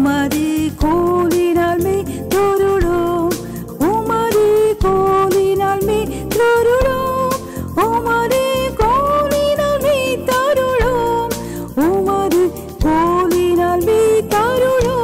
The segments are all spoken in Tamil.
உமது கோலினால் மே தொருளோம் உமது கோலினால் மே தொருளோம் உமது கோலினால் மே தருளோம் உமது கோலினால் மே தருளோம்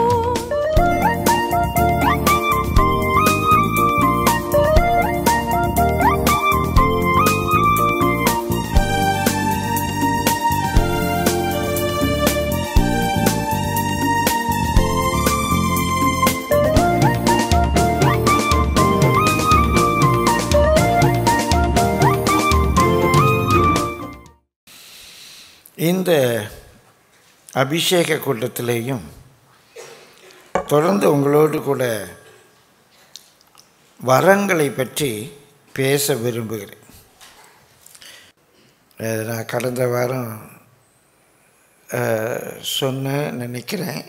இந்த அபிஷேக கூட்டத்திலேயும் தொடர்ந்து உங்களோடு கூட வரங்களை பற்றி பேச விரும்புகிறேன் அஹ் நான் கடந்த வாரம் அஹ், சொன்னேன் நினைக்கிறேன்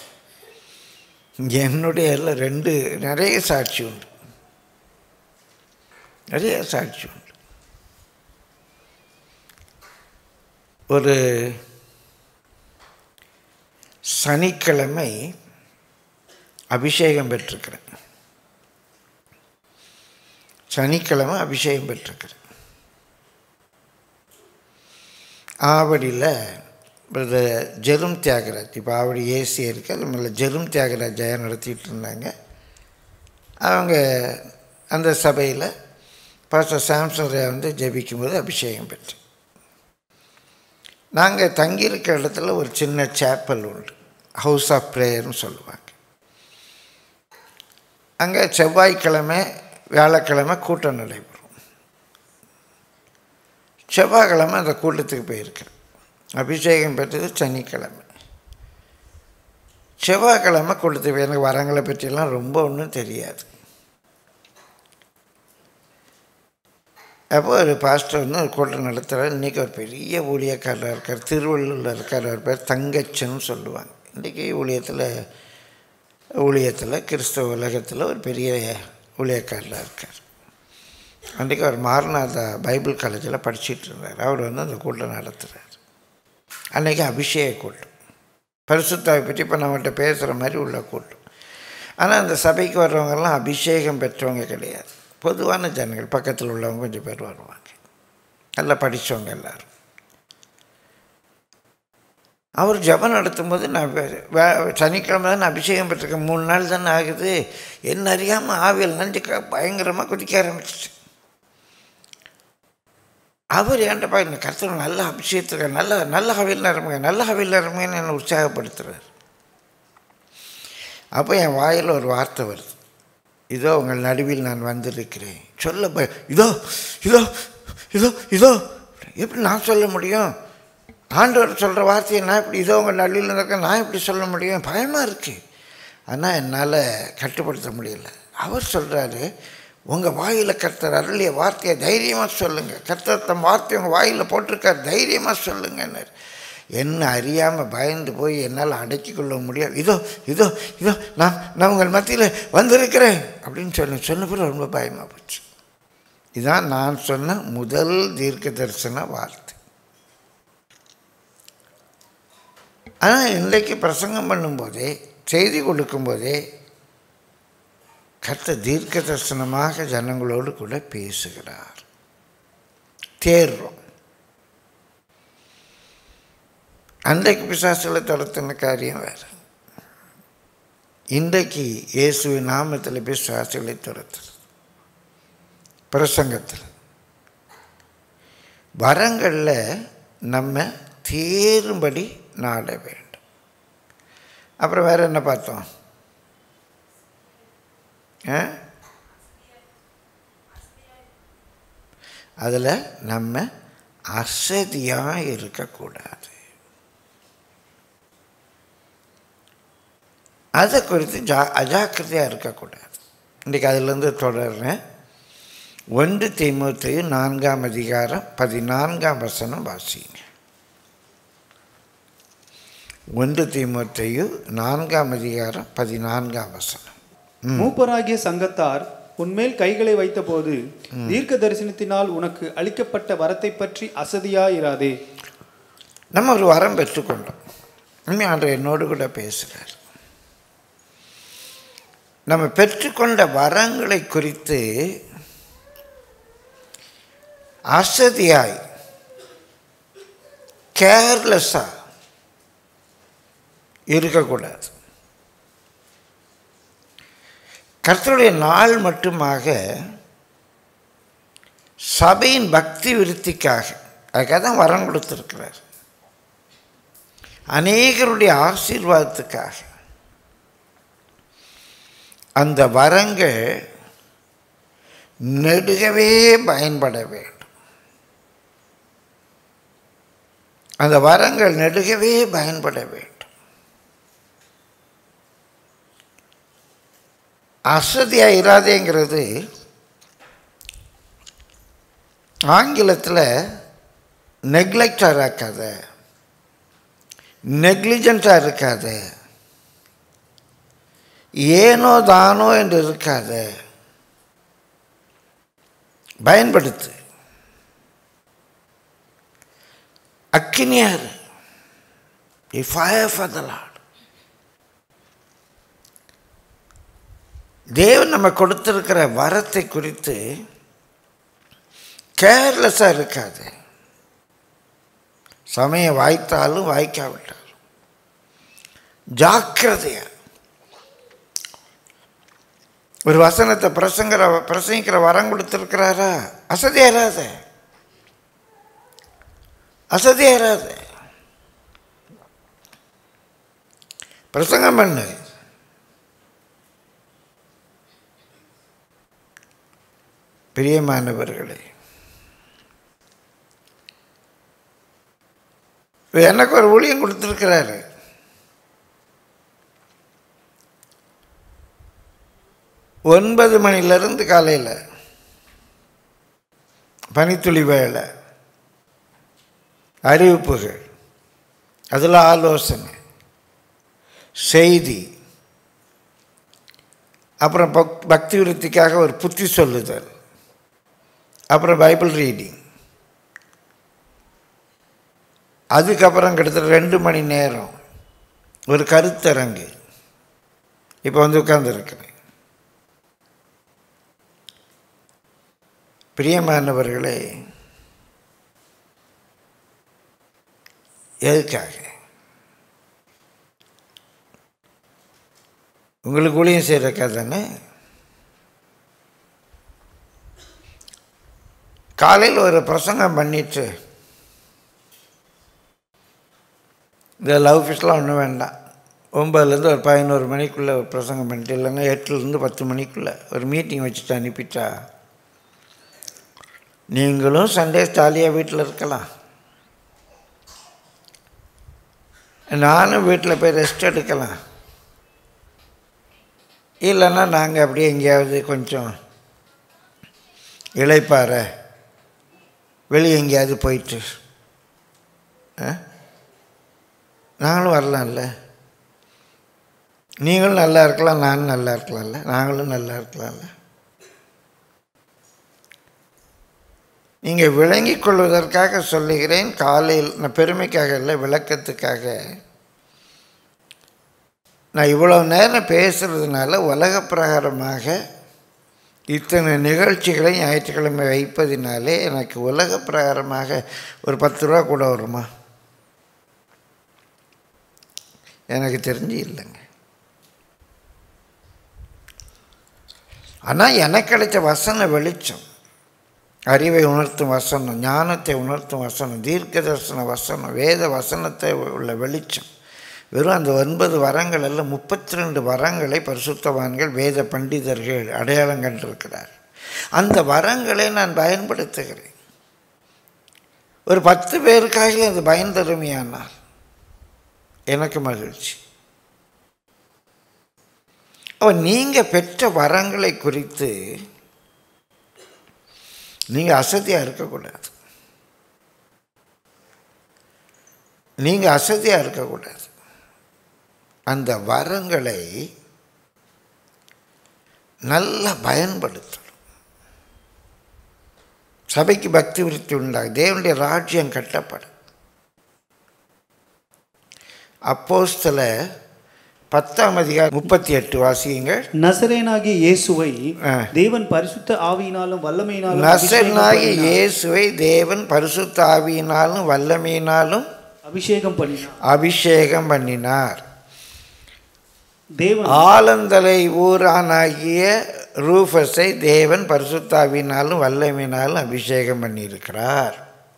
என்னுடைய எல்லாம் ரெண்டு நிறைய சாட்சி உண்டு நிறைய சாட்சி உண்டு ஒரு சனிக்கிழமை அபிஷேகம் பெற்றிருக்கிறேன் சனிக்கிழமை அபிஷேகம் பெற்றிருக்கிறேன் ஆவடியில் பிரதர் ஜெரும் தியாகராஜ் இப்போ ஆவடி ஏசி இருக்கு அது மேலே ஜெரும் தியாகராஜ் ஜெயா நடத்திட்டு இருந்தாங்க அவங்க அந்த சபையில் பாஸ்டர் சாம்சன் ரே வந்து ஜெபிக்கும்போது அபிஷேகம் பெற்றேன் நாங்கள் தங்கியிருக்கிற இடத்துல ஒரு சின்ன சேப்பல் உண்டு ஹவுஸ் ஆஃப் ப்ரேயர்னு சொல்லுவாங்க அங்கே செவ்வாய்க்கிழமை வியாழக்கிழமை கூட்டம் நடைபெறும் செவ்வாய்க்கிழமை அந்த கூட்டத்துக்கு போயிருக்கிறேன் அபிஷேகம் பெற்றது சனிக்கிழமை செவ்வாய்க்கிழமை கூட்டத்துக்கு போய் எனக்கு வரங்களை பற்றியெல்லாம் ரொம்ப ஒன்றும் தெரியாது அப்போ ஒரு பாஸ்டர் வந்து ஒரு கூட்டம் நடத்துகிறார் இன்றைக்கி ஒரு பெரிய ஊழியக்காரராக இருக்கார் திருவள்ளூரில் இருக்கார் அவர் பேர் தங்கச்சன்னு சொல்லுவாங்க இன்றைக்கி ஊழியத்தில் ஊழியத்தில் கிறிஸ்தவ உலகத்தில் ஒரு பெரிய ஊழியக்காரராக இருக்கார் அன்றைக்கி அவர் மாரநாதா பைபிள் காலேஜில் படிச்சிட்டு இருந்தார் அவர் வந்து அந்த கூட்டம் நடத்துகிறார் அன்றைக்கி அபிஷேக கூட்டம் பரிசுத்தாவை பற்றி இப்போ நம்மகிட்ட பேசுகிற மாதிரி உள்ள கூட்டம் ஆனால் அந்த சபைக்கு வர்றவங்கெல்லாம் அபிஷேகம் பெற்றவங்க கிடையாது பொதுவான ஜனங்கள் பக்கத்தில் உள்ளவங்க கொஞ்சம் பேர் வருவாங்க நல்லா படித்தவங்க எல்லாரும் அவர் ஜெபம் நடத்தும்போது நான் வே- வே- சனிக்கிழமை தான் அபிஷேகம் பெற்றிருக்கேன் மூணு நாள் தானே ஆகுது என்ன அறியாமல் ஆவியல் நஞ்சு பயங்கரமாக குதிக்க ஆரம்பிச்சிச்சு அவர் ஏன்டப்பா இந்த கருத்தில் நல்ல அபிஷேகத்துக்கு நல்ல நல்ல ஆவியில் நிரம்புங்க நல்ல ஆவியில் நிரம்புங்கன்னு என்னை உற்சாகப்படுத்துகிறார் அப்போ என் வாயில் ஒரு வார்த்தை வருது இதோ உங்கள் நடுவில் நான் வந்திருக்கிறேன் சொல்ல ப- இதோ இதோ இதோ இதோ எப்படி நான் சொல்ல முடியும் ஆண்டவர் சொல்கிற வார்த்தையை நான் இப்படி இதோ உங்கள் நடுவில் இருக்க நான் எப்படி சொல்ல முடியும் பயமாக இருக்குது ஆனால் என்னால் கட்டுப்படுத்த முடியல அவர் சொல்கிறாரு உங்கள் வாயில் கர்த்தர் அருளிய வார்த்தையை தைரியமாக சொல்லுங்கள் கர்த்தர் தம் வார்த்தையை உங்கள் வாயில் போட்டிருக்கார் தைரியமாக சொல்லுங்கன்னார் என்ன அறியாமல் பயந்து போய் என்னால் அடக்கி கொள்ள முடியாது இதோ இதோ இதோ நான் நான் உங்கள் மத்தியில் வந்திருக்கிறேன் அப்படின்னு சொல்லி சொன்ன பிறகு ரொம்ப பயமாக போச்சு இதான் நான் சொன்ன முதல் தீர்க்க தரிசன வார்த்தை ஆனால் இன்றைக்கு பிரசங்கம் பண்ணும்போதே செய்தி கொடுக்கும்போதே கர்த்தர் தீர்க்க தரிசனமாக ஜனங்களோடு கூட பேசுகிறார் தேர்றோம் அன்றைக்கு பிசாசுகளை துரத்தின காரியம் வேறு இன்றைக்கு இயேசுவின் நாமத்தில் பிசாசுகளை துரத்துறது பிரசங்கத்தில் வரங்களில் நம்ம தேரும்படி நாட வேண்டும் அப்புறம் வேற என்ன பார்த்தோம் ஆ? அதில் நம்ம அசதியாக இருக்கக்கூடாது அதை குறித்து ஜா அஜாக்கிரதையாக இருக்கக்கூடாது இன்றைக்கி அதிலேருந்து தொடர்றேன் ஒன்று தீமூத்தையும் நான்காம் அதிகாரம் பதினான்காம் வசனம் வாசிங்க ஒன்று தீமூத்தையும் நான்காம் அதிகாரம் பதினான்காம் வசனம் மூப்பராகிய சங்கத்தார் உன்மேல் கைகளை வைத்தபோது தீர்க்க தரிசனத்தினால் உனக்கு அளிக்கப்பட்ட வரத்தை பற்றி அசதியாயிராதே நம்ம ஒரு வரம் பெற்றுக்கொண்டோம் உண்மை ஆண்டு என்னோடு கூட பேசுகிறார் நம்ம பெற்றுக்கொண்ட வரங்களை குறித்து அசதியாய் கேர்லெஸ்ஸாக இருக்கக்கூடாது கர்த்தருடைய நாள் மட்டுமாக சபையின் பக்தி விருத்திக்காக அதுக்காக தான் வரம் கொடுத்துருக்கிறார் அநேகருடைய ஆசீர்வாதத்துக்காக அந்த வரங்கள் நெடுகவே பயன்பட வேண்டும் அந்த வரங்கள் நெடுகவே பயன்பட வேண்டும் அசதியாக இராதேங்கிறது ஆங்கிலத்தில் நெக்லெக்டாக இருக்காத நெக்லிஜெண்ட்டாக இருக்காத ஏனோ தானோ என்று இருக்காத பயன்படுத்து அக்கினியார் ஃபயர் ஃபார் த லார்ட் தேவன் நம்ம கொடுத்திருக்கிற வரத்தை குறித்து கேர்லெஸ்ஸாக இருக்காது சமயம் வாய்த்தாலும் வாய்க்காவிட்டாலும் ஜாக்கிரதையா ஒரு வசனத்தை பிரசங்கிற பிரசங்கிக்கிற வரம் கொடுத்துருக்கிறாரா அசதியாராத அசதியாராத பிரசங்கம் பண்ணு பிரியமானவர்களே எனக்கு ஒரு ஊழியம் கொடுத்துருக்கிறாரு ஒன்பது மணிலேருந்து காலையில் பனித்துளி வேலை அறிவிப்புகள் அதில் ஆலோசனை செய்தி அப்புறம் பக் பக்தி விருத்திக்காக ஒரு புத்தி சொல்லுதல் அப்புறம் பைபிள் ரீடிங் அதுக்கப்புறம் கிட்டத்தட்ட ரெண்டு மணி நேரம் ஒரு கருத்தரங்கு இப்போ வந்து உட்கார்ந்துருக்கிறேன் பிரியமானவர்களே எதுக்காக உங்களுக்கு ஊழியம் செய்கிறக்கா தானே காலையில் ஒரு பிரசங்கம் பண்ணிட்டு இந்த லவ் ஃபிஷ்லாம் ஒன்றும் வேண்டாம் ஒம்பதுலேருந்து ஒரு பதினோரு மணிக்குள்ளே ஒரு பிரசங்கம் பண்ணிட்டு இல்லைன்னா எட்டுலேருந்து பத்து மணிக்குள்ளே ஒரு மீட்டிங் வச்சுட்டு அனுப்பிட்டா நீங்களும் சண்டே ஜாலியாக வீட்டில் இருக்கலாம் நானும் வீட்டில் போய் ரெஸ்ட் எடுக்கலாம் இல்லைன்னா நாங்கள் அப்படியே எங்கேயாவது கொஞ்சம் இளைப்பாற வெளியே எங்கேயாவது போயிட்டு ஆ நாங்களும் வரலாம்ல நீங்களும் நல்லா இருக்கலாம் நானும் நல்லா இருக்கலாம்ல நாங்களும் நல்லா இருக்கலாம்ல நீங்கள் விளங்கிக் கொள்வதற்காக சொல்லுகிறேன் காலையில் நான் பெருமைக்காக இல்லை விளக்கத்துக்காக நான் இவ்வளோ நேரம் பேசுகிறதுனால உலக பிரகாரமாக இத்தனை நிகழ்ச்சிகளை ஞாயிற்றுக்கிழமை வைப்பதினாலே எனக்கு உலக பிரகாரமாக ஒரு பத்து ரூபா கூட வருமா எனக்கு தெரிஞ்சு இல்லைங்க ஆனால் எனக்கு கிடைச்ச வசன வெளிச்சம் அறிவை உணர்த்தும் வசனம் ஞானத்தை உணர்த்தும் வசனம் தீர்க்க தரிசன வசனம் வேத வசனத்தை உள்ள வெளிச்சம் வெறும் அந்த ஒன்பது வரங்கள் எல்லாம் முப்பத்தி ரெண்டு வரங்களை பரிசுத்தவான்கள் வேத பண்டிதர்கள் அடையாளம் கண்டிருக்கிறார் அந்த வரங்களை நான் பயன்படுத்துகிறேன் ஒரு பத்து பேருக்காக அது பயன் தருமையானால் எனக்கு மகிழ்ச்சி அப்போ நீங்கள் பெற்ற வரங்களை குறித்து நீங்கள் அசதியாக இருக்கக்கூடாது நீங்கள் அசதியாக இருக்கக்கூடாது அந்த வரங்களை நல்லா பயன்படுத்தணும் சபைக்கு பக்தி விருத்தி உண்டாகும் தேவனுடைய ராஜ்யம் கட்டப்படும் அப்போஸ்தல பத்தாம் அதிகாரம் முப்பத்தி எட்டு வாசியுங்கள் நசரேனாகிய இயேசுவை ஆ. தேவன் பரிசுத்த ஆவியினாலும் வல்லமையினாலும் நசனாகி அபிஷேகம் பண்ணினார். இயேசுவை தேவன் பரிசுத்த ஆவியினாலும் வல்லமையினாலும் அபிஷேகம் பண்ணினார் அபிஷேகம் பண்ணினார் தேவன் ஆலந்தலை ஊரானாகிய ரூஃபஸை தேவன் பரிசுத்தாவினாலும் வல்லமையினாலும் அபிஷேகம் பண்ணியிருக்கிறார்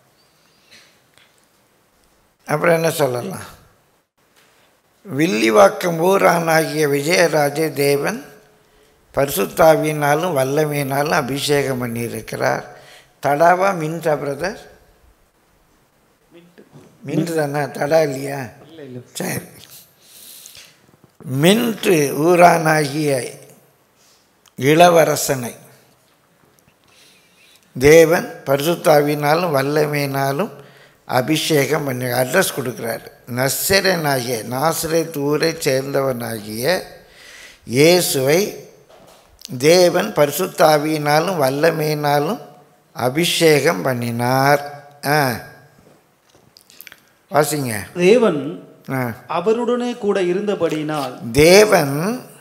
அப்புறம் என்ன சொல்லலாம் வில்லிவாக்கம் ஊரானாகிய விஜயராஜை தேவன் பரிசுத்தாவியினாலும் வல்லமையினாலும் அபிஷேகம் பண்ணியிருக்கிறார் தடாவா மின்டா பிரதர் மின்ட்டு தானே தடா இல்லையா சரி மின்று ஊரானாகிய இளவரசனை தேவன் பரிசுத்தாவினாலும் வல்லமையினாலும் அபிஷேகம் பண்ணி அட்ரஸ் கொடுக்குறாரு நஸ்ஸரனாகிய நாசரேத் ஊரைச் சேர்ந்தவனாகிய இயேசுவை தேவன் பரிசுத்தாவியினாலும் வல்லமையினாலும் அபிஷேகம் பண்ணினார் ஆ வாசிங்க தேவன் ஆ அவருடனே கூட இருந்தபடியினால் தேவன்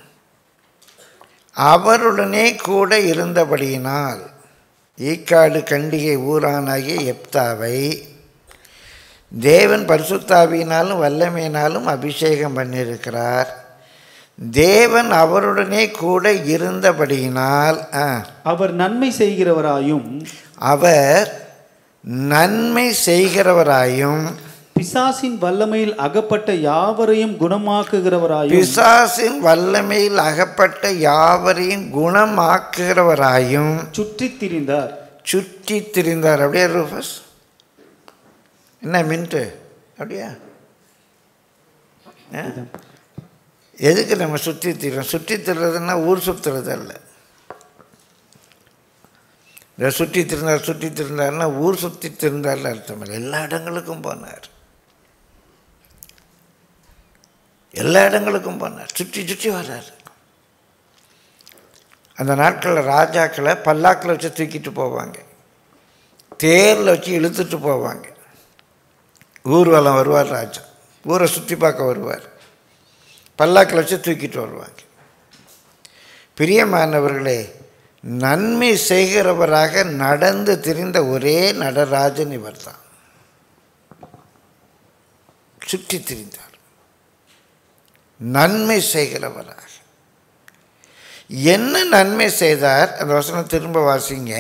அவருடனே கூட இருந்தபடியினால் ஈக்காடு கண்டிகை ஊரானாகிய எப்தாவை தேவன் பரிசுத்தாவியினாலும் வல்லமையினாலும் அபிஷேகம் பண்ணியிருக்கிறார் தேவன் அவருடனே கூட இருந்தபடியினால் ஆ, அவர் நன்மை செய்கிறவராயும் அவர் நன்மை செய்கிறவராயும் பிசாசின் வல்லமையில் அகப்பட்ட யாவரையும் குணமாக்குகிறவராயும் பிசாசின் வல்லமையில் அகப்பட்ட யாவரையும் குணமாக்குகிறவராயும் சுற்றித் திரிந்தார் சுற்றி திரிந்தார் அப்படியே ரூபஸ் என்ன மின்ட்டு அப்படியா ஆ? எதுக்கு நம்ம சுற்றி திரிறோம் சுற்றி திரிறதுன்னா ஊர் சுற்றுறது அல்ல இந்த சுற்றி திருந்தார் சுற்றி திருந்தார்னா ஊர் சுற்றி திருந்தார்ல அர்த்தம் இல்லை எல்லா இடங்களுக்கும் போனார் எல்லா இடங்களுக்கும் போனார் சுற்றி சுற்றி வர்றாரு அந்த நாட்களில் ராஜாக்களை பல்லாக்கில் வச்சு தூக்கிட்டு போவாங்க தேரில் வச்சு இழுத்துட்டு போவாங்க ஊர்வலம் வருவார் ராஜா ஊரை சுற்றி பார்க்க வருவார் பல்லாக்கில் வச்சு தூக்கிட்டு வருவாங்க பிரியமானவர்களே நன்மை செய்கிறவராக நடந்து திரிந்த ஒரே நடராஜன் இவர்தான் சுற்றி திரிந்தார் நன்மை செய்கிறவராக என்ன நன்மை செய்தார் அந்த வசனம் திரும்ப வாசிங்க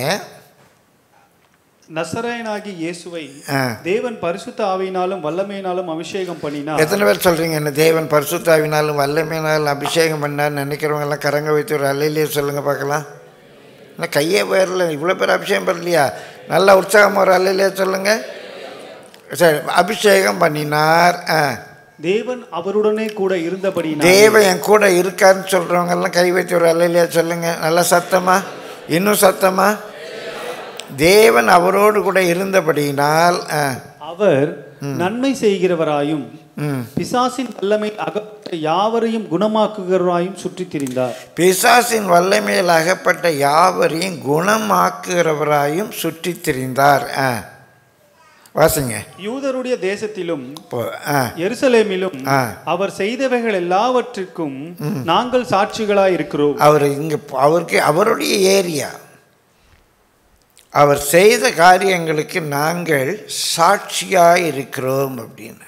நசரேனாகி இயேசுவை ஆ. தேவன் பரிசுத்த ஆவியினாலும் வல்லமையினாலும் அபிஷேகம் பண்ணினார் எத்தனை பேர் சொல்கிறீங்க என்ன தேவன் பரிசுத்தாவினாலும் வல்லமையினாலும் அபிஷேகம் பண்ணார் நினைக்கிறவங்க எல்லாம் கரங்க வைத்து ஒரு அல்லையிலேயே சொல்லுங்கள் பார்க்கலாம் என்ன கையே போயிடல இவ்வளோ பேர் அபிஷேகம் பண்ணலையா நல்லா உற்சாகமாக ஒரு அல்லையிலேயே சொல்லுங்கள் சரி அபிஷேகம் பண்ணினார் ஆ தேவன் அவருடனே கூட இருந்தபடியினால் தேவன் என் கூட இருக்காருன்னு சொல்கிறவங்க எல்லாம் கை வைத்து ஒரு அல்லையிலேயே சொல்லுங்கள் நல்லா சத்தமா இன்னும் சத்தமா தேவன் அவரோடு கூட இருந்தபடியினால் ஆ அவர் நன்மை செய்கிறவராயும் ம் பிசாசின் வல்லமை அகப்பட்ட யாவரையும் குணமாக்குகிறவராயும் சுற்றித் திரிந்தார் பிசாசின் வல்லமையில் அகப்பட்ட யாவரையும் குணமாக்குகிறவராயும் சுற்றித் திரிந்தார் ஆ வாசிங்க யூதருடைய தேசத்திலும் இப்போ ஆ எருசலேமிலும் ஆ. அவர் செய்தவைகள் எல்லாவற்றிற்கும் நாங்கள் சாட்சிகளாய் இருக்கிறோம் அவர் இங்கே அவருக்கு அவருடைய ஏரியா அவர் செய்த காரியங்களுக்கு நாங்கள் சாட்சியாக இருக்கிறோம் அப்படின்னார்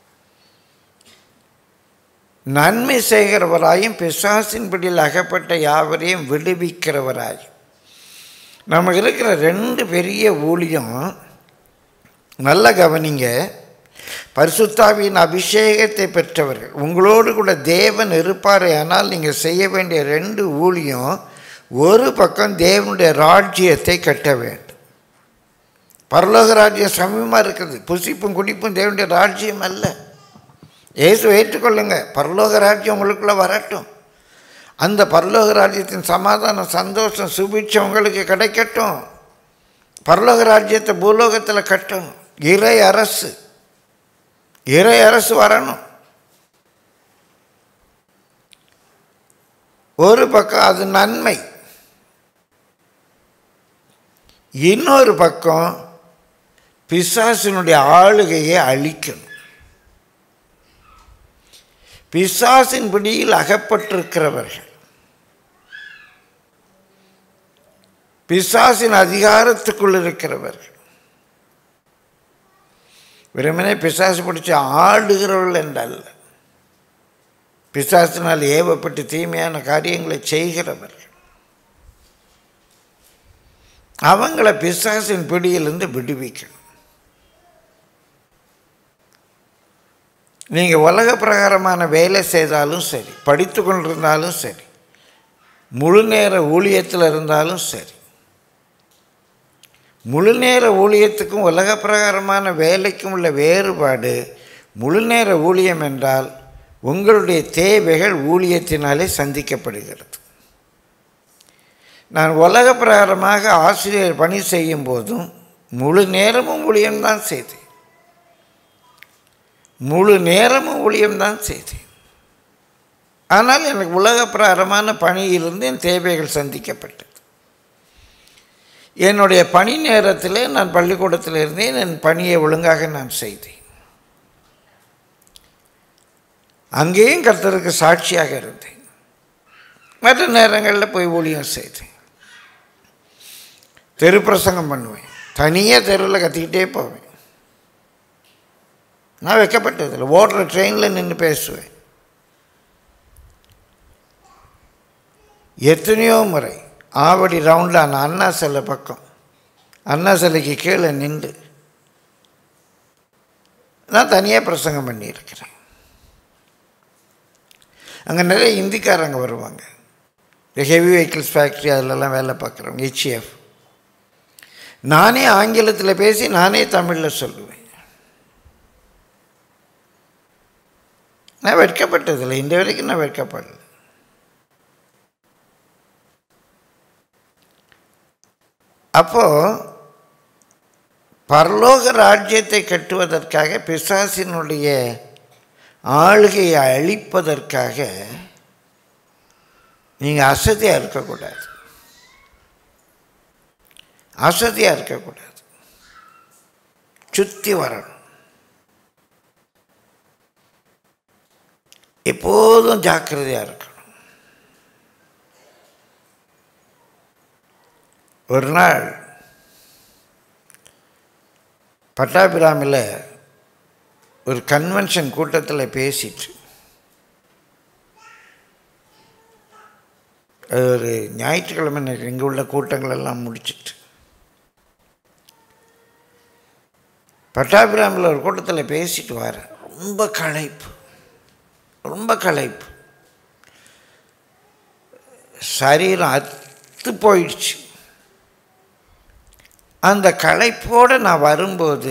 நன்மை செய்கிறவராயும் பிசாசின் பிடியில் அகப்பட்ட யாவரையும் விடுவிக்கிறவராயும் நமக்கு இருக்கிற ரெண்டு பெரிய ஊழியம் நல்ல கவனிங்க பரிசுத்தாவியின் அபிஷேகத்தை பெற்றவர்கள் உங்களோடு கூட தேவன் இருப்பாரே ஆனால் நீங்கள் செய்ய வேண்டிய ரெண்டு ஊழியம் ஒரு பக்கம் தேவனுடைய ராஜ்யத்தை கட்ட வேண்டும் பரலோக ராஜ்யம் சமயமாக இருக்குது புசிப்பும் குடிப்பும் தேவனுடைய ராஜ்யம் அல்ல இயேசு ஏற்றுக்கொள்ளுங்க பரலோக ராஜ்யம் உங்களுக்குள்ளே வரட்டும் அந்த பரலோக ராஜ்யத்தின் சமாதானம் சந்தோஷம் சுபிட்சம் உங்களுக்கு கிடைக்கட்டும் பரலோக ராஜ்யத்தை பூலோகத்தில் கட்டணும் இறை அரசு இறை அரசு வரணும் ஒரு பக்கம் அது நன்மை இன்னொரு பக்கம் பிசாசினுடைய ஆளுகையை அழிக்கணும் பிசாசின் பிடியில் அகப்பட்டிருக்கிறவர்கள் பிசாசின் அதிகாரத்துக்குள் இருக்கிறவர்கள் வெறுமனே பிசாசு பிடிச்சி ஆடுகிறவர்கள் என்றல்ல பிசாசினால் ஏவப்பட்டு தீமையான காரியங்களை செய்கிறவர்கள் அவங்கள பிசாசின் பிடியிலிருந்து விடுவிக்கணும் நீங்கள் உலக பிரகாரமான வேலை செய்தாலும் சரி படித்து கொண்டிருந்தாலும் சரி முழு நேர ஊழியத்தில் இருந்தாலும் சரி முழு நேர ஊழியத்துக்கும் உலக பிரகாரமான வேலைக்கும் உள்ள வேறுபாடு முழு நேர ஊழியம் என்றால் உங்களுடைய தேவைகள் ஊழியத்தினாலே சந்திக்கப்படுகிறது நான் உலக பிரகாரமாக ஆசிரியர் பணி செய்யும் போதும் முழு நேரமும் ஊழியம்தான் செய்தேன் முழு நேரமும் ஊழியம்தான் செய்தேன் ஆனால் எனக்கு உலக பிரகாரமான பணியிலிருந்து என் தேவைகள் சந்திக்கப்பட்டது என்னுடைய பணி நேரத்தில் நான் பள்ளிக்கூடத்தில் இருந்தேன் என் பணியை ஒழுங்காக நான் செய்தேன் அங்கேயும் கர்த்தருக்கு சாட்சியாக இருந்தேன் மற்ற நேரங்களில் போய் ஊழியம் செய்தேன் தெரு பிரசங்கம் பண்ணுவேன் தனியாக தெருவில் கத்திக்கிட்டே போவேன் நான் வைக்கப்பட்டதில்லை ஓடுற ட்ரெயினில் நின்று பேசுவேன் எத்தனையோ முறை ஆவடி ரவுண்டான அண்ணா சிலை பக்கம் அண்ணா சிலைக்கு கீழே நின்று நான் தனியாக பிரசங்கம் பண்ணியிருக்கிறேன் அங்கே நிறைய இந்திக்காரங்க வருவாங்க இந்த ஹெவி வெஹிக்கிள்ஸ் ஃபேக்ட்ரி அதிலெல்லாம் வேலை பார்க்குறவங்க ஹெச்எஃப் நானே ஆங்கிலத்தில் பேசி நானே தமிழில் சொல்லுவேன் நான் வெட்கப்பட்டதில்லை இந்த வரைக்கும் நான் வெட்கப்படல அப்போது பரலோக ராஜ்யத்தை கட்டுவதற்காக பிசாசினுடைய ஆளுகையை அழிப்பதற்காக நீங்கள் அசதியாக இருக்கக்கூடாது அசதியாக இருக்கக்கூடாது சுற்றி வரணும் எப்போதும் ஜாக்கிரதையாக இருக்கணும் ஒரு நாள் பட்டாபிராமில் ஒரு கன்வென்ஷன் கூட்டத்தில் பேசிட்டு அது ஒரு ஞாயிற்றுக்கிழமை எனக்கு இங்கே உள்ள கூட்டங்கள் எல்லாம் முடிச்சிட்டு பட்டாபிராமில் ஒரு கூட்டத்தில் பேசிட்டு வரேன் ரொம்ப களைப்பு ரொம்ப களைப்பு சரீரம் அத்து போயிடுச்சு அந்த களைப்போடு நான் வரும்போது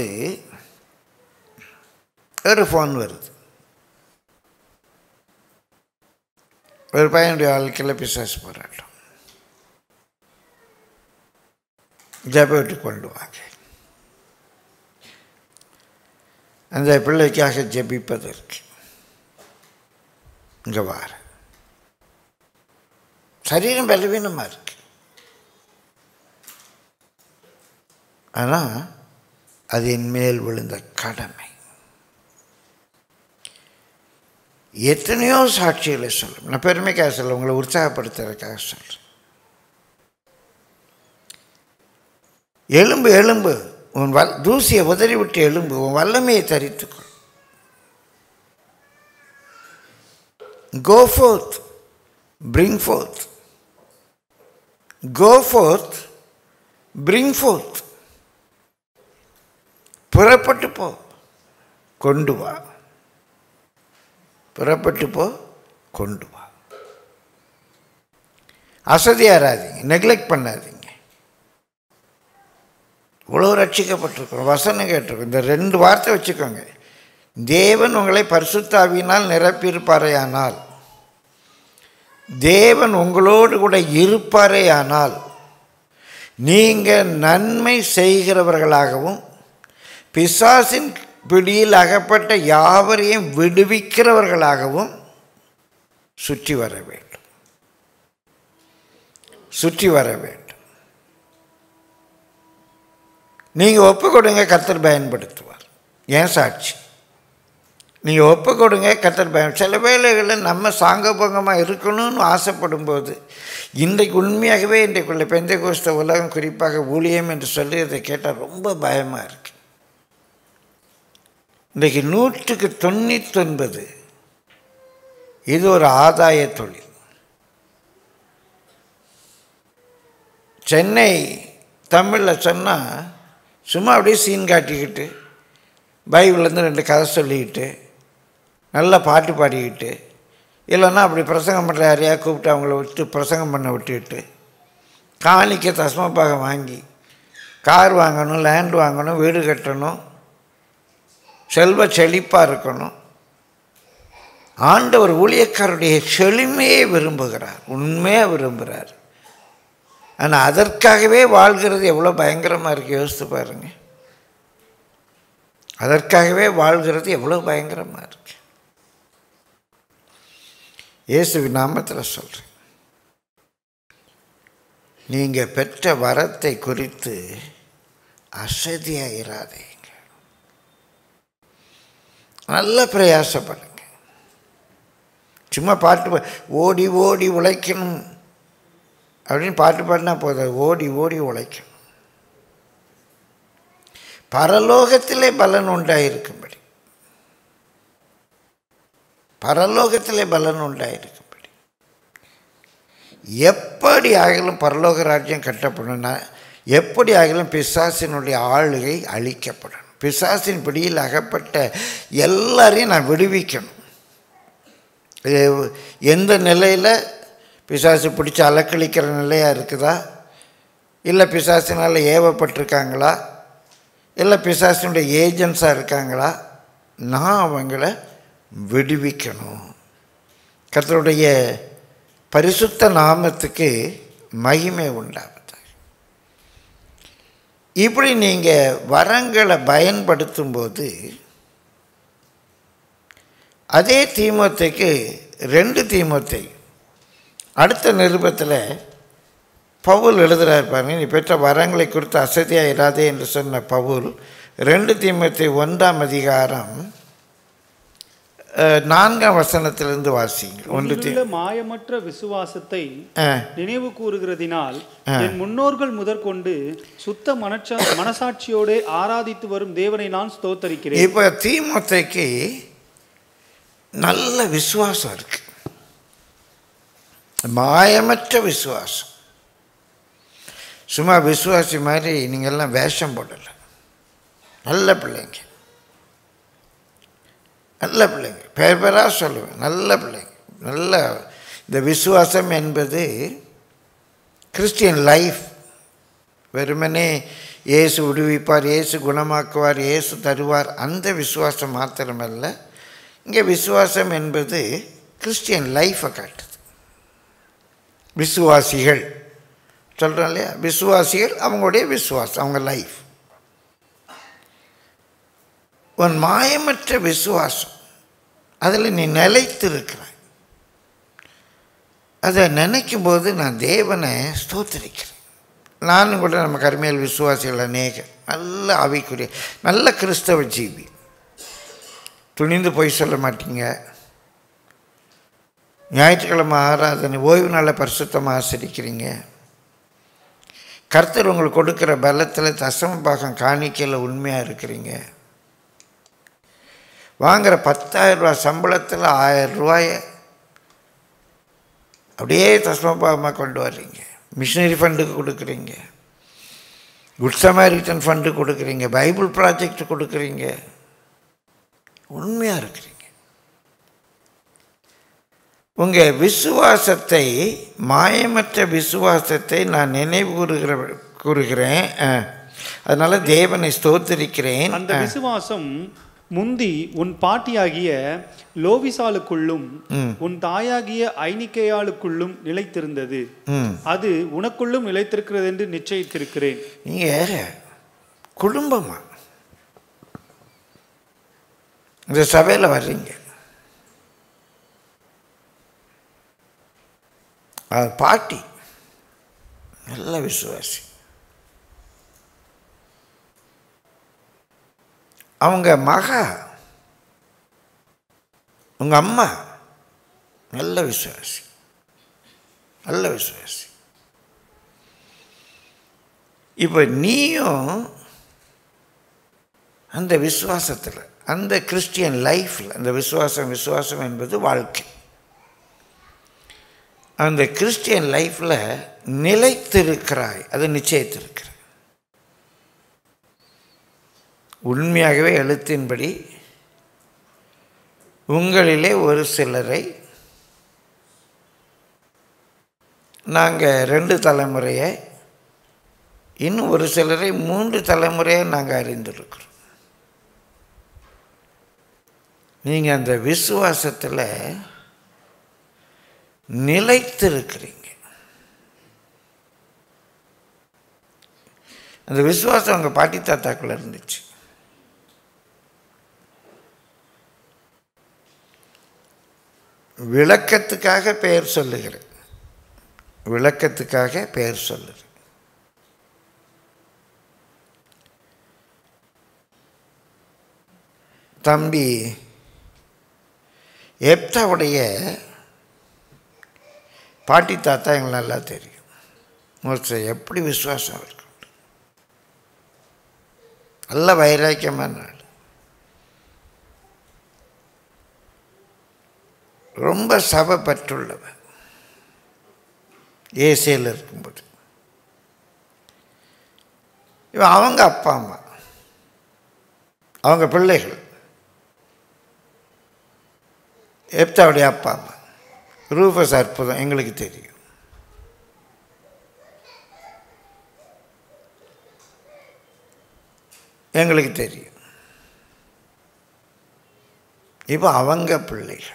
ஒரு ஃபோன் வருது ஒரு பையனுடைய வாழ்க்கையில் பிசாசு போராட்டம் ஜபவிட்டு கொண்டு வாங்க அந்த பிள்ளைக்காக ஜெபிப்பதற்கு இங்கே வார சரீரம் பலவீனமாக இருக்கு ஆனால் அது என் மேல் விழுந்த கடமை எத்தனையோ சாட்சிகளை சொல்லும் நான் பெருமைக்காக சொல்ல உங்களை உற்சாகப்படுத்துறதுக்காக சொல்கிறேன் எலும்பு எலும்பு உன் வல் தூசியை உதறி விட்டு எலும்பு உன் வல்லமையை தரித்துக்கொள் go forth bring forth go forth bring forth புறப்பட்டு போ கொண்டு வா புறப்பட்டு போ கொண்டு வா அசதியாராதீங்க நெக்லெக்ட் பண்ணாதீங்க இவ்வளோ ரட்சிக்கப்பட்டிருக்கோம் வசனம் கேட்டிருக்கோம் இந்த ரெண்டு வார்த்தை வச்சுக்கோங்க தேவன் உங்களை பரிசுத்தாவினால் நிரப்பியிருப்பாரேயானால் தேவன் உங்களோடு கூட இருப்பாரேயானால் நீங்கள் நன்மை செய்கிறவர்களாகவும் பிசாசின் பிடியில் அகப்பட்ட யாவரையும் விடுவிக்கிறவர்களாகவும் சுற்றி வர வேண்டும் சுற்றி வர வேண்டும் நீங்கள் ஒப்பு கொடுங்க கர்த்தர் பயன்படுத்துவார் ஏன் சாட்சி நீங்கள் ஒப்பு கொடுங்க கத்தர் பயம் சில வேளைகளில் நம்ம சாங்கபங்கமாக இருக்கணும்னு ஆசைப்படும்போது இன்றைக்கு உண்மையாகவே இன்றைக்குள்ள பெந்த கோஸ்த உலகம் குறிப்பாக ஊழியம் என்று சொல்லி இதை கேட்டால் ரொம்ப பயமாக இருக்கு இன்றைக்கு நூற்றுக்கு தொண்ணூத்தொன்பது இது ஒரு ஆதாய தொழில் சென்னை தமிழில் சொன்னால் சும்மா அப்படியே சீன் காட்டிக்கிட்டு பைபிள்லேருந்து ரெண்டு கதை சொல்லிக்கிட்டு நல்லா பாட்டு பாடிக்கிட்டு இல்லைன்னா அப்படி பிரசங்கம் பண்ணுற யாரையா கூப்பிட்டு அவங்கள விட்டு பிரசங்கம் பண்ண விட்டுக்கிட்டு காணிக்க தஸ்மபாகம் வாங்கி கார் வாங்கணும் லேண்ட் வாங்கணும் வீடு கட்டணும் செல்வ செழிப்பாக இருக்கணும் ஆண்டவர் ஊழியக்காரருடைய செழுமையை விரும்புகிறார் உண்மையாக விரும்புகிறார் ஆனால் அதற்காகவே வாழ்கிறது எவ்வளோ பயங்கரமாக இருக்குது யோசித்து பாருங்க அதற்காகவே வாழ்கிறது எவ்வளோ பயங்கரமாக இருக்கு இயேசுவின் நாமத்தில் சொல்கிறேன் நீங்கள் பெற்ற வரத்தை குறித்து அசதியாயிராதீங்க நல்ல பிரயாசப்படுங்க சும்மா பாட்டு பா- ஓடி ஓடி உழைக்கணும் அப்படின்னு பாட்டு பாடினா போதும் ஓடி ஓடி உழைக்கணும் பரலோகத்திலே பலன் உண்டாயிருக்கும்படி பரலோகத்திலே பலன் உண்டாயிருக்கும்படி எப்படி ஆகிலும் பரலோக ராஜ்யம் கட்டப்படணும்னா எப்படி ஆகிலும் பிசாசினுடைய ஆளுகை அழிக்கப்படணும் பிசாசின் பிடியில் அகப்பட்ட எல்லாரையும் நான் விடுவிக்கணும் இது எந்த நிலையில் பிசாசு பிடிச்சி அலக்களிக்கிற நிலையாக இருக்குதா இல்லை பிசாசினால் ஏவப்பட்டிருக்காங்களா இல்லை பிசாசினுடைய ஏஜென்ட்ஸாக இருக்காங்களா நான் அவங்கள விடுவிக்கணும் கர்த்தருடைய பரிசுத்த நாமத்துக்கு மகிமை உண்டாகுது இப்படி நீங்கள் வரங்களை பயன்படுத்தும்போது அதே தீமோத்தைக்கு ரெண்டு தீமோத்தை அடுத்த நிருபத்தில் பவுல் எழுதுகிறார் பாருங்க நீ பெற்ற வரங்களை குறித்து அசதியாக இராதே என்று சொன்ன பவுல் ரெண்டு தீமத்தை ஒன்றாம் அதிகாரம் அஹ், நான்காம் வசனத்திலிருந்து வாசிங்க ஒன்று தீ உன்னிலுள்ள மாயமற்ற விசுவாசத்தை ஆ நினைவு கூறுகிறதினால் ஆ. என் முன்னோர்கள் முதற்கொண்டு சுத்த மனச்சா மனசாட்சியோடு ஆராதித்து வரும் தேவனை நான் ஸ்தோத்தரிக்கிறேன் இப்போ தீமோத்தைக்கு நல்ல விசுவாசம் இருக்கு மாயமற்ற விசுவாசம் சும்மா விசுவாசி மாதிரி நீங்கள்லாம் வேஷம் போடலை நல்ல பிள்ளைங்க நல்ல பிள்ளைங்க பேர் பேராக சொல்லுவேன் நல்ல பிள்ளைங்க நல்ல இந்த விசுவாசம் என்பது கிறிஸ்டியன் லைஃப் வெறுமனே இயேசு விடுவிப்பார் இயேசு குணமாக்குவார் இயேசு தருவார் அந்த விசுவாசம் மாத்திரமல்ல இங்கே விசுவாசம் என்பது கிறிஸ்டியன் லைஃப்பை காட்டுது விசுவாசிகள் சொல்கிறோம் இல்லையா விசுவாசிகள் அவங்களுடைய விசுவாசம் அவங்க லைஃப் உன் மாயமற்ற விசுவாசம் அதில் நீ நிலைத்திருக்கிறாய் அதை நினைக்கும் போது நான் தேவனை ஸ்தோத்திரிக்கிறேன் நானும் கூட நம்ம கருமையில் விசுவாசிகள் அநேக நல்ல ஆவிக்குரிய நல்ல கிறிஸ்தவ ஜீவி துணிந்து போய் சொல்ல மாட்டீங்க ஞாயிற்றுக்கிழமை ஆராதனை ஓய்வு நாளை பரிசுத்தமாக ஆசிரிக்கிறீங்க கர்த்தர் உங்களுக்கு கொடுக்குற பலத்தில் தசம பாகம் காணிக்கையில் உண்மையாக இருக்கிறீங்க வாங்குகிற பத்தாயிரம் ரூபாய் சம்பளத்தில் ஆயிரம் ரூபாயை அப்படியே தஸ்மபாகமாக கொண்டு வர்றீங்க மிஷினரி ஃபண்டுக்கு கொடுக்குறீங்க குட் சமாரிட்டன் ஃபண்டு கொடுக்குறீங்க பைபிள் ப்ராஜெக்ட் கொடுக்குறீங்க உண்மையாக இருக்கிறீங்க உங்கள் விசுவாசத்தை மாயமற்ற விசுவாசத்தை நான் நினைவு கூறுகிற கூறுகிறேன் அதனால் தேவனை ஸ்தோத்திரிக்கிறேன் அந்த விசுவாசம் முந்தி உன் பாட்டியாகிய லோவிசாலுக்குள்ளும் உன் தாயாகிய ஐனிக்கையாளுக்குள்ளும் நிலைத்திருந்தது ம் அது உனக்குள்ளும் நிலைத்திருக்கிறது என்று நிச்சயித்திருக்கிறேன் நீங்கள் குடும்பமா இந்த சபையில் வர்றீங்க அது பாட்டி நல்ல விசுவாசி அவங்க மகா உங்கள் அம்மா நல்ல விசுவாசி நல்ல விசுவாசி இப்போ நீயும் அந்த விசுவாசத்தில் அந்த கிறிஸ்டியன் லைஃப்பில் அந்த விசுவாசம் விசுவாசம் என்பது வாழ்க்கை அந்த கிறிஸ்டியன் லைஃப்பில் நிலைத்திருக்கிறாய் அது நிச்சயித்திருக்கிறாய் உண்மையாகவே எழுத்தின்படி உங்களிலே ஒரு சிலரை நாங்கள் ரெண்டு தலைமுறையை இன்னும் ஒரு சிலரை மூன்று தலைமுறையை நாங்கள் அறிந்திருக்கிறோம் நீங்கள் அந்த விசுவாசத்தில் நிலைத்திருக்கிறீங்க அந்த விசுவாசம் உங்கள் பாட்டி தாத்தாக்குள்ள இருந்துச்சு விளக்கத்துக்காக பெயர் சொல்லுகிறேன் விளக்கத்துக்காக பெயர் சொல்லுகிறேன் தம்பி எப்தாவுடைய பாட்டி தாத்தா எங்களுக்கு நல்லா தெரியும் மோஸ்ட் எப்படி விசுவாசம் இருக்கும் நல்ல வைராக்கியமான நாள் ரொம்ப சபை பற்றுள்ளவன் ஏசியில் இருக்கும்போது இவன் அவங்க அப்பா அம்மா அவங்க பிள்ளைகள் எப்தாவுடைய அப்பா அம்மா ரூபஸ் அற்புதம் எங்களுக்கு தெரியும் எங்களுக்கு தெரியும் இப்போ அவங்க பிள்ளைகள்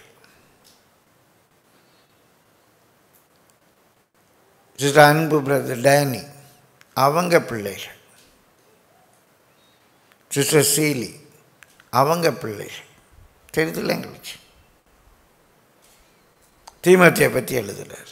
சிஸ்டர் அன்பு பிரதர் டேனி அவங்க பிள்ளைகள் சிஸ்டர் சீலி அவங்க பிள்ளைகள் தெரியுதுல்ல எங்களுக்கு தீமத்தியை பற்றி எழுதுகிறார்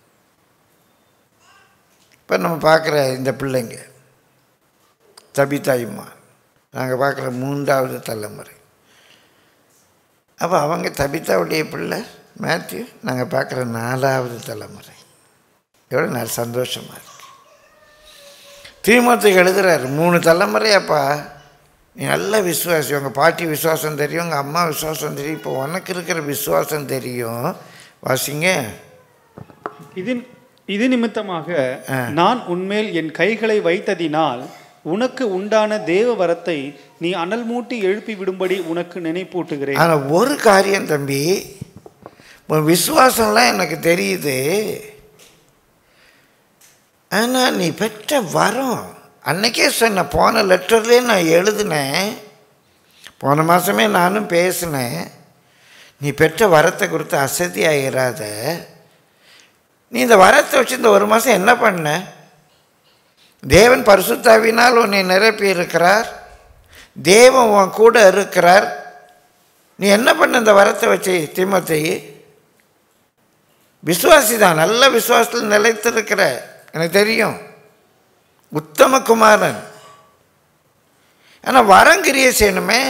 இப்போ நம்ம பார்க்குற இந்த பிள்ளைங்க தபிதாயுமா நாங்கள் பார்க்குற மூன்றாவது தலைமுறை அப்போ அவங்க தபிதாவுடைய பிள்ளை மேத்யூ நாங்கள் பார்க்குற நாலாவது தலைமுறை எவ்வளோ நான் சந்தோஷமாக இருக்கு தீமத்துக்கு எழுதுறாரு மூணு தலைமுறையாப்பா நீ நல்ல விசுவாசி உங்கள் பாட்டி விசுவாசம் தெரியும் உங்கள் அம்மா விசுவாசம் தெரியும் இப்போ உனக்கு இருக்கிற விசுவாசம் தெரியும் வாசிங்க இது இது நிமித்தமாக நான் உன்மேல் என் கைகளை வைத்ததினால் உனக்கு உண்டான தேவ வரத்தை நீ அனல் மூட்டி எழுப்பி விடும்படி உனக்கு நினைப்பூட்டுகிறேன் ஆனால் ஒரு காரியம் தம்பி உன் விசுவாசம்லாம் எனக்கு தெரியுது ஆனால் நீ பெற்ற வரம் அன்னைக்கே சொன்ன போன லெட்டர்லேயே நான் எழுதினேன் போன மாதமே நானும் பேசினேன் நீ பெற்ற வரத்தை கொடுத்து அசதியாயிராத நீ இந்த வரத்தை வச்சு இந்த ஒரு மாதம் என்ன பண்ண தேவன் பரிசுத்தாவினால் உன்னை நிரப்பி இருக்கிறார் தேவன் உன் கூட இருக்கிறார் நீ என்ன பண்ண இந்த வரத்தை வச்சு தீமத்தை விசுவாசி தான் நல்ல விசுவாசத்தில் நிலைத்திருக்கிற எனக்கு தெரியும் உத்தம குமாரன் ஆனால் வரங்கிரிய செய்யணுமே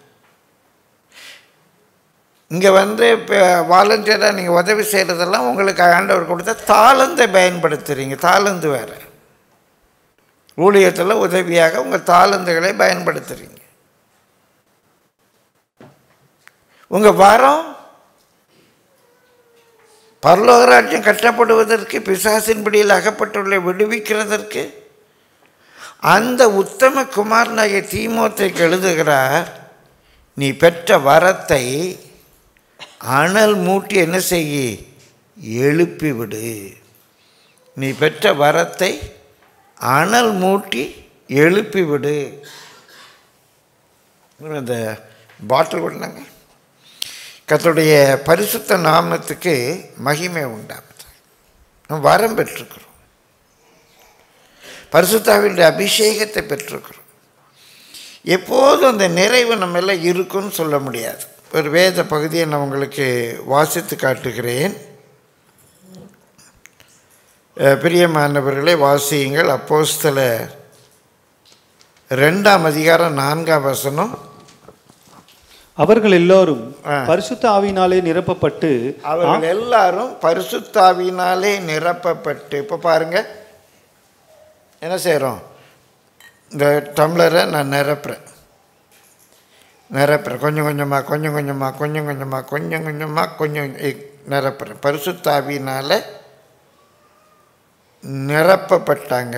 இங்கே வந்து இப்போ வாலண்டியராக நீங்கள் உதவி செய்கிறதெல்லாம் உங்களுக்கு ஆண்டவர் கொடுத்த தாளந்தை பயன்படுத்துகிறீங்க தாளந்து வேறு ஊழியத்தில் உதவியாக உங்கள் தாளந்துகளை பயன்படுத்துகிறீங்க உங்கள் வரம் பரலோகராஜ்யம் கட்டப்படுவதற்கு பிசாசின் பிடியில் அகப்பட்டுள்ள விடுவிக்கிறதற்கு அந்த உத்தம குமாரனாகிய தீமோத்தைக்கு எழுதுகிறார் நீ பெற்ற வரத்தை அனல் மூட்டி என்ன செய்ய எழுப்பி விடு நீ பெற்ற வரத்தை அனல் மூட்டி எழுப்பி விடு அந்த பாட்டில் கொண்டாங்க கர்த்தருடைய பரிசுத்த நாமத்துக்கு மகிமை உண்டாகுது நம்ம வரம் பெற்றிருக்கிறோம் பரிசுத்தாவினுடைய அபிஷேகத்தை பெற்றிருக்கிறோம் எப்போதும் அந்த நிறைவு நம்ம எல்லாம் இருக்குன்னு சொல்ல முடியாது ஒரு வேத பகுதியை நான் உங்களுக்கு வாசித்து காட்டுகிறேன் அஹ், பிரியமானவர்களே வாசியுங்கள் அப்போஸ்தல ரெண்டாம் அதிகாரம் நான்காம் வசனம் அவர்கள் எல்லாரும் ஆ. பரிசுத்த ஆவியினாலே நிரப்பப்பட்டு அவர்கள் எல்லாரும் பரிசுத்தாவினாலே நிரப்பப்பட்டு இப்போ பாருங்க என்ன செய்கிறோம் இந்த டம்ளரை நான் நிரப்புறேன் நிரப்புறேன் கொஞ்சம் கொஞ்சமாக கொஞ்சம் கொஞ்சமாக கொஞ்சம் கொஞ்சமாக கொஞ்சம் கொஞ்சமாக கொஞ்சம் இ- நிரப்புறேன் பரிசுத்தாவினால நிரப்பப்பட்டாங்க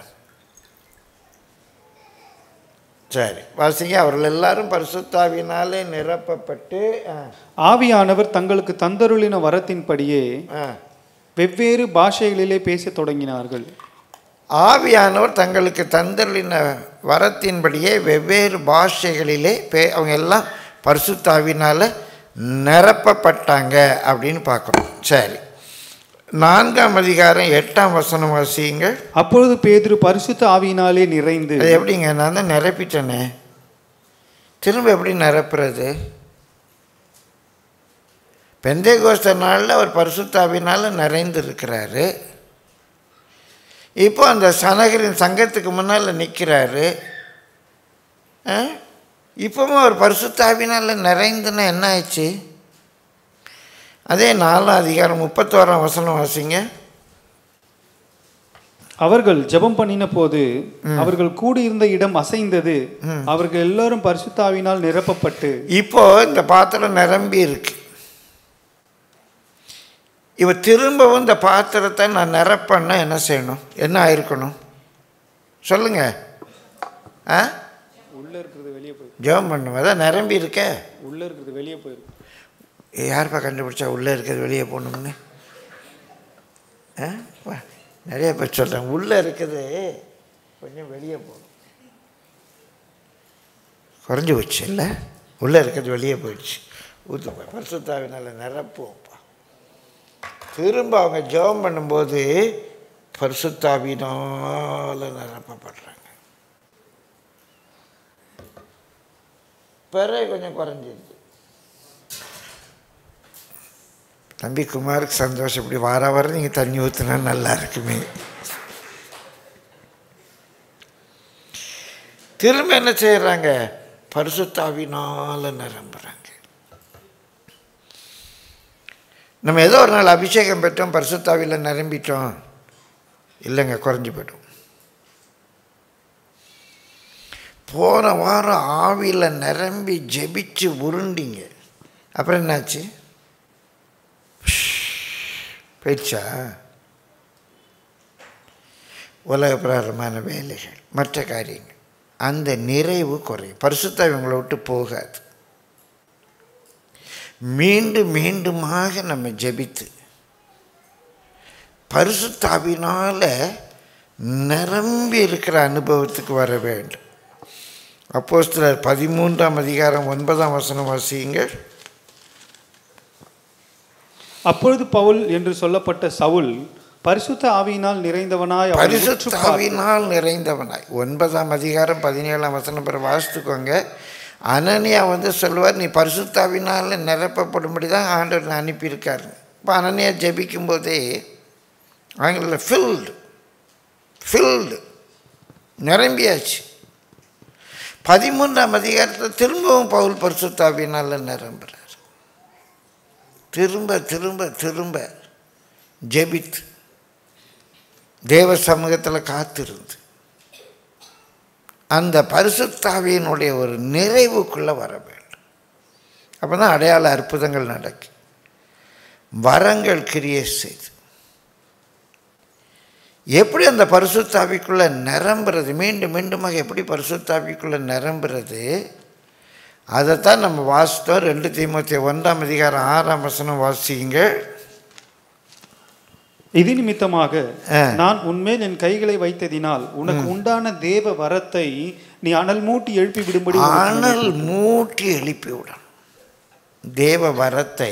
சரி வாசிங்க அவர்கள் எல்லாரும் பரிசுத்தாவினாலே நிரப்பப்பட்டு ஆ ஆவியானவர் தங்களுக்கு தந்தருளின வரத்தின்படியே ஆ வெவ்வேறு பாஷைகளிலே பேசத் தொடங்கினார்கள் ஆவியானவர் தங்களுக்கு தந்தருளின வரத்தின்படியே வெவ்வேறு பாஷைகளிலே பே அவங்க எல்லாம் பரிசுத்தாவினால் நிரப்பப்பட்டாங்க அப்படின்னு பார்க்குறோம் சரி நான்காம் அதிகாரம் எட்டாம் வசனம் வாசியுங்கள் அப்பொழுது பேதுரு பரிசுத்த ஆவியினாலே நிறைந்து அது எப்படிங்க நான் தான் நிரப்பிட்டேனே திரும்ப எப்படி நிரப்புறது பெந்தை கோஸ்த நாளில் அவர் பரிசுத்தாவினால் நிறைந்திருக்கிறாரு இப்போ அந்த சனகரின் சங்கத்துக்கு முன்னால் நிற்கிறாரு இப்போவும் அவர் பரிசுத்தாவினால் நிறைந்துன்னா என்ன ஆயிடுச்சு அதே நாலாம் அதிகாரம் முப்பத்தோராம் வசனம் வாசிங்க அவர்கள் ஜெபம் பண்ணின போது அவர்கள் கூடியிருந்த இடம் அசைந்தது அவர்கள் எல்லாரும் பரிசுத்தாவினால் நிரப்பப்பட்டு இப்போ இந்த பாத்திரம் நிரம்பி இருக்கு இவ திரும்பவும் இந்த பாத்திரத்தை நான் நிரப்பண்ண என்ன செய்யணும் என்ன ஆயிருக்கணும் சொல்லுங்க ஆ உள்ள இருக்கிறது வெளியே போயிரு ஜெபம் பண்ணுவேன் அதான் நிரம்பி இருக்க உள்ள இருக்கிறது வெளியே போயிரு யாருப்பா கண்டுபிடிச்சா உள்ளே இருக்கிறது வெளியே போகணும்னு ஆ வா, நிறைய பேர் சொல்கிறாங்க உள்ளே இருக்குது கொஞ்சம் வெளியே போகணும் குறைஞ்சி போச்சு இல்லை உள்ளே இருக்கிறது வெளியே போயிடுச்சு ஊற்று பரிசுத்தாவினால் நிரப்புவோம்ப்பா திரும்ப அவங்க ஜெபம் பண்ணும்போது பரிசுத்தாவினால் நிரப்பப்படுறாங்க பிறகு கொஞ்சம் குறைஞ்சிருச்சு தம்பி குமாருக்கு சந்தோஷம் இப்படி வார வாரம் நீங்கள் தண்ணி ஊற்றினா நல்லா இருக்குமே திரும்ப என்ன செய்கிறாங்க பரிசுத்தாவினால நிரம்புறாங்க நம்ம ஏதோ ஒரு நாள் அபிஷேகம் பெற்றோம் பரிசுத்தாவியில் நிரம்பிட்டோம் இல்லைங்க குறைஞ்சி போய்டும் போன வாரம் ஆவியில் நிரம்பி ஜெபிச்சு உருண்டிங்க அப்புறம் என்னாச்சு போயிடுச்சா உலக பிரகாரமான வேலைகள் மற்ற காரியங்கள் அந்த நிறைவு குறையும் பரிசுத்தாவி உங்களை விட்டு போகாது மீண்டும் மீண்டுமாக நம்ம ஜெபித்து பரிசுத்தாவினால நிரம்பி இருக்கிற அனுபவத்துக்கு வர வேண்டும் அப்போஸ்தலர் பதிமூன்றாம் அதிகாரம் ஒன்பதாம் வசனம் வாசியுங்கள் அப்பொழுது பவுல் என்று சொல்லப்பட்ட சவுல் பரிசுத்த ஆவியினால் நிறைந்தவனாய் அவனை உற்று பார்த்து- பரிசுத்தாவினால் நிறைந்தவனாய் ஒன்பதாம் அதிகாரம் பதினேழாம் வசனம் பிற வாசித்துக்கோங்க அனனியா வந்து சொல்லுவார் நீ பரிசுத்தாவினால் நிரப்பப்படும்படி தான் ஆண்டவர் நான் அனுப்பியிருக்காரு இப்போ அனனியா ஜெபிக்கும் போதே ஆங்கில ஃபில்டு ஃபில்டு நிரம்பியாச்சு பதிமூன்றாம் அதிகாரத்தில் திரும்பவும் பவுல் பரிசுத்தாவினால் நிரம்புறார் திரும்ப திரும்ப திரும்ப ஜெபித்து தேவ சமூகத்தில் காத்திருந்து அந்த பரிசுத்தாவியினுடைய ஒரு நிறைவுக்குள்ளே வர வேண்டும் அப்போ தான் அடையாள அற்புதங்கள் நடக்கும் வரங்கள் கிரியை செய்து எப்படி அந்த பரிசுத்தாவிக்குள்ளே நிரம்புறது மீண்டும் மீண்டுமாக எப்படி பரிசுத்தாவிக்குள்ளே நிரம்புறது அதைத்தான் நம்ம வாசித்தோம் ரெண்டு தீமூத்தி ஒன்றாம் அதிகாரம் ஆறாம் வசனம் வாசிங்க இது நிமித்தமாக ஆ. நான் உன்மேல் என் கைகளை வைத்ததினால் உனக்கு உண்டான தேவ வரத்தை நீ அனல் மூட்டி எழுப்பி விடும்படி உனக்கு அனல் மூட்டி எழுப்பி விடணும் தேவ வரத்தை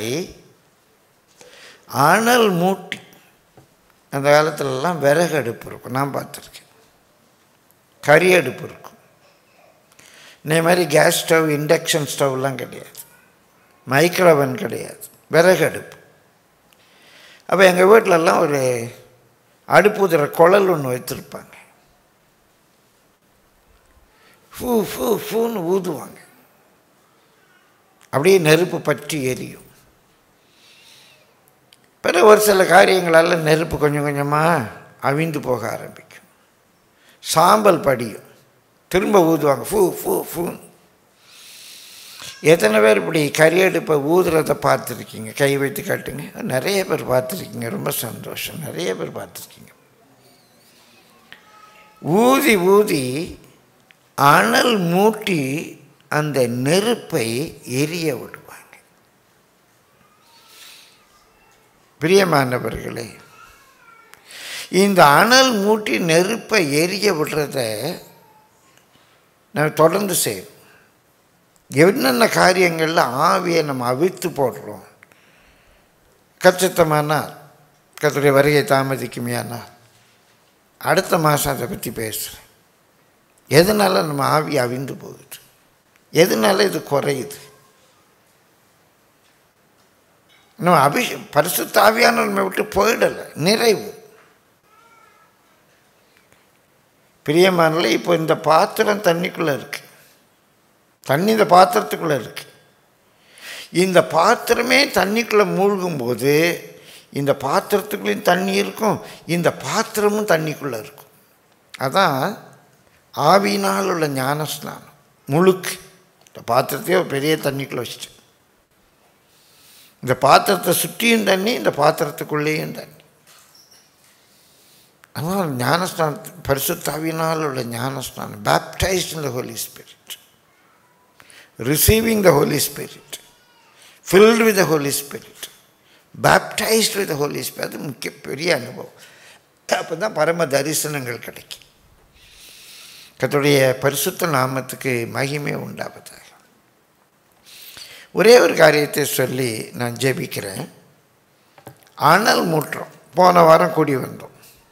அனல் மூட்டி அந்த காலத்துலலாம் விறகு அடுப்பு இருக்கும் நான் பார்த்துருக்கேன் கறி அடுப்பு இருக்கும் இதே மாதிரி கேஸ் ஸ்டவ் இண்டக்ஷன் ஸ்டவ்லாம் கிடையாது மைக்ரோவன் கிடையாது விறகு அடுப்பு அப்போ எங்கள் வீட்டிலலாம் ஒரு அடுப்பு ஊதுற குழல் ஒன்று வச்சுருப்பாங்க ஃபூ ஃபூ ஃபூன்னு ஊதுவாங்க அப்படியே நெருப்பு பற்றி எரியும் பிறகு ஒரு சில காரியங்களால் நெருப்பு கொஞ்சம் கொஞ்சமாக அவிந்து போக ஆரம்பிக்கும் சாம்பல் படியும் திரும்ப ஊதுவாங்க ஃபூ ஃபூ ஃபூன்னு எத்தனை பேர் இப்படி கரியடுப்பை ஊதுறதை பார்த்துருக்கீங்க கை வைத்து காட்டுங்க நிறைய பேர் பார்த்துருக்கீங்க ரொம்ப சந்தோஷம் நிறைய பேர் பார்த்துருக்கீங்க ஊதி ஊதி அனல் மூட்டி அந்த நெருப்பை எரிய விடுவாங்க பிரியமானவர்களே இந்த அனல் மூட்டி நெருப்பை எரிய விடுறத நம்ம தொடர்ந்து செய்யணும் என்னென்ன காரியங்களில் ஆவியை நம்ம அவிழ்த்து போடுறோம் கச்சித்தமானால் கத்துடைய வருகை தாமதிக்குமையானால் அடுத்த மாதம் அதை பற்றி பேசுகிறேன் எதனால் நம்ம ஆவி அவிந்து போகுது எதனால இது குறையுது நம்ம அபிஷ பரிசுத்த ஆவியான நம்ம விட்டு போயிடலை நிறைவு பிரியமானல இப்போ இந்த பாத்திரம் தண்ணிக்குள்ளே இருக்கு தண்ணி இந்த பாத்திரத்துக்குள்ளே இருக்கு இந்த பாத்திரமே தண்ணிக்குள்ளே மூழ்கும்போது இந்த பாத்திரத்துக்குள்ளேயும் தண்ணி இருக்கும் இந்த பாத்திரமும் தண்ணிக்குள்ளே இருக்கும் அதான் ஆவியினால் உள்ள ஞானஸ்நானம் முழுக்கு இந்த பாத்திரத்தையே ஒரு பெரிய தண்ணிக்குள்ளே வச்சுட்டு இந்த பாத்திரத்தை சுற்றியும் தண்ணி இந்த பாத்திரத்துக்குள்ளேயும் தண்ணி அதனால் ஞானஸ்நானம் பரிசுத்தாவினால் உள்ள ஞானஸ்நானம் baptised in the Holy Spirit receiving the Holy Spirit filled with the Holy Spirit baptised with the Holy Spirit அது முக்கிய பெரிய அனுபவம் அப்போ தான் பரம தரிசனங்கள் கிடைக்கும் கத்துடைய பரிசுத்த நாமத்துக்கு மகிமை உண்டாவதாக ஒரே ஒரு காரியத்தை சொல்லி நான் ஜெபிக்கிறேன் அனல் மூட்டுறோம் போன வாரம் கூடி வந்தோம்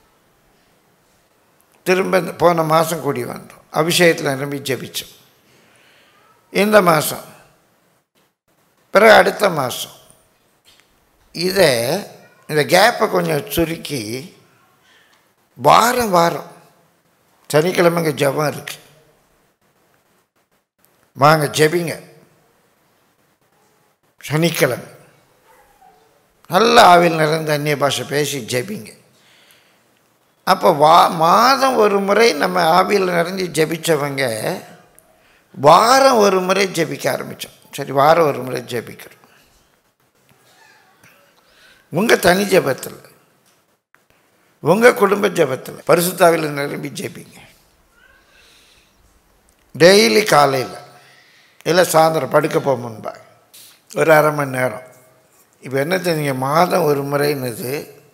திரும்ப இந்த போன மாதம் கூடி வந்தோம் அபிஷேகத்தில் நிரம்பி ஜெபிச்சோம் இந்த மாதம் பிறகு அடுத்த மாதம் இதை இந்த கேப்பை கொஞ்சம் சுருக்கி வாரம் வாரம் சனிக்கிழமைங்க ஜெபம் இருக்கு வாங்க ஜெபிங்க சனிக்கிழமை நல்ல ஆவில் நிறைந்த அந்நிய பாஷை பேசி ஜெபிங்க அப்போ வா மாதம் ஒரு முறை நம்ம ஆவியில் நிறைஞ்சு ஜெபிச்சவங்க வாரம் ஒரு முறை ஜெபிக்க ஆரம்பித்தோம் சரி வாரம் ஒரு முறை ஜெபிக்கிறோம் உங்கள் தனி ஜெபத்தில் உங்கள் குடும்ப ஜெபத்தில் பரிசுத்தாவில் நிரம்பி ஜெபிங்க டெய்லி காலையில் இல்லை சாயந்தரம் படுக்க போக முன்பாக ஒரு அரை மணி நேரம் இப்போ என்ன தெரியுங்க மாதம் ஒரு முறைன்னுது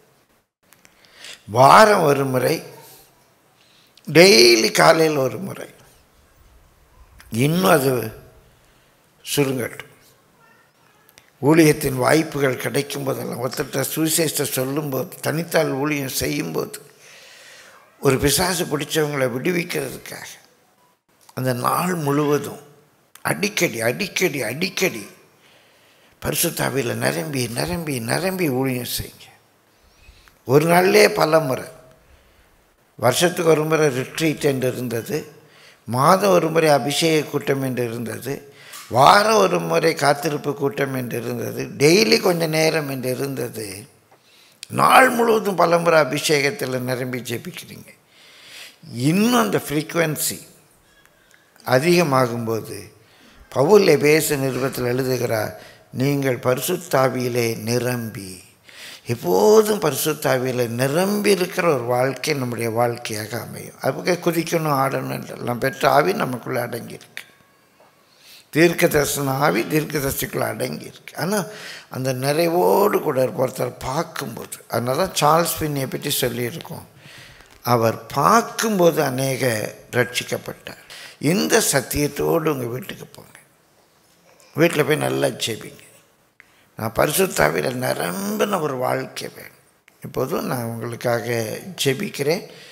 வாரம் ஒரு முறை டெய்லி காலையில் ஒரு முறை இன்னும் அது சுருங்கட்டும் ஊழியத்தின் வாய்ப்புகள் கிடைக்கும் போதெல்லாம் ஒருத்தட்ட சுவிசேஷத்தை சொல்லும்போது தனித்தாள் ஊழியம் செய்யும்போது ஒரு பிசாசு பிடிச்சவங்களை விடுவிக்கிறதுக்காக அந்த நாள் முழுவதும் அடிக்கடி அடிக்கடி அடிக்கடி பரிசுத்தாவியில் நிரம்பி நிரம்பி நிரம்பி ஊழியம் செய்யுங்க ஒரு நாள்லே பல முறை வருஷத்துக்கு ஒரு முறை ரிட்ரீட் என்று இருந்தது மாதம் ஒரு முறை அபிஷேக கூட்டம் என்று இருந்தது வாரம் ஒரு முறை காத்திருப்பு கூட்டம் என்று இருந்தது டெய்லி கொஞ்சம் நேரம் என்று இருந்தது நாள் முழுவதும் பல முறை அபிஷேகத்தில் நிரம்பி ஜெபிக்கிறீங்க இன்னும் அந்த ஃப்ரீக்குவென்சி அதிகமாகும்போது பவுல் பேச நிறுவத்தில் எழுதுகிறார் நீங்கள் பரிசுத்தாவியிலே நிரம்பி எப்போதும் பரிசுத்தாவியில் நிரம்பி இருக்கிற ஒரு வாழ்க்கை நம்முடைய வாழ்க்கையாக அமையும் அதுக்கு குதிக்கணும் ஆடணும் எல்லாம் பெற்ற ஆவி நமக்குள்ளே அடங்கியிருக்கு தீர்க்க தரிசன ஆவி தீர்க்க தரிசிக்குள்ளே அடங்கியிருக்கு ஆனால் அந்த நிறைவோடு கூட ஒருத்தர் பார்க்கும்போது அதனால தான் சார்ல்ஸ் பின்னியை பற்றி சொல்லியிருக்கோம் அவர் பார்க்கும்போது அநேக ரட்சிக்கப்பட்டார் இந்த சத்தியத்தோடு உங்கள் வீட்டுக்கு போங்க வீட்டில் போய் நல்லா ஜெபிங்க நான் பரிசுத்தாவியில் நிரம்பின ஒரு வாழ்க்கை வேணும் இப்போதும் நான் உங்களுக்காக ஜெபிக்கிறேன்